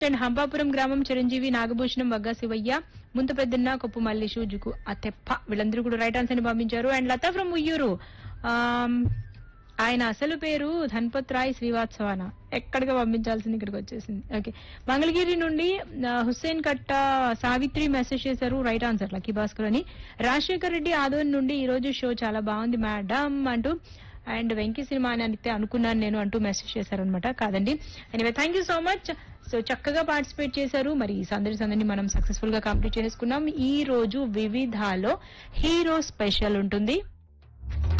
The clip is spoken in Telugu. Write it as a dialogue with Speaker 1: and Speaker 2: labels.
Speaker 1: అండ్ హంపాపురం గ్రామం చిరంజీవి నాగభూషణం వగ్గా శివయ్య ముంత పెద్దన్న కొప్పు మల్లేషు జుకు అతెప్ప వీళ్ళందరూ కూడా రైట్ ఆన్సర్ ని పంపించారు అండ్ లతా ఫ్రమ్ ఉయ్యూరు ఆమ్, ఆయన అసలు పేరు ధన్పత్ రాయ్ శ్రీవాత్సవాన ఎక్కడికి పంపించాల్సింది ఇక్కడికి వచ్చేసింది ఓకే మంగళగిరి నుండి ఆ, హుస్సేన్ కట్ట సావిత్రి మెసేజ్ చేశారు రైట్ ఆన్సర్ లక్కీ భాస్కర్ అని రాజశేఖర్ రెడ్డి ఆదోన్ నుండి ఈ రోజు షో చాలా బాగుంది మేడం అంటూ అండ్ వెంకీ సినిమా అని అయితే అనుకున్నాను నేను అంటూ మెసేజ్ చేశారు అనమాట కాదండి anyway thank you so much so చక్కగా పార్టిసిపేట్ చేశారు మరి ఈ సందడి సందడిని మనం సక్సెస్ఫుల్ గా కంప్లీట్ చేసుకున్నాం ఈ రోజు వివిధాలో హీరో స్పెషల్ ఉంటుంది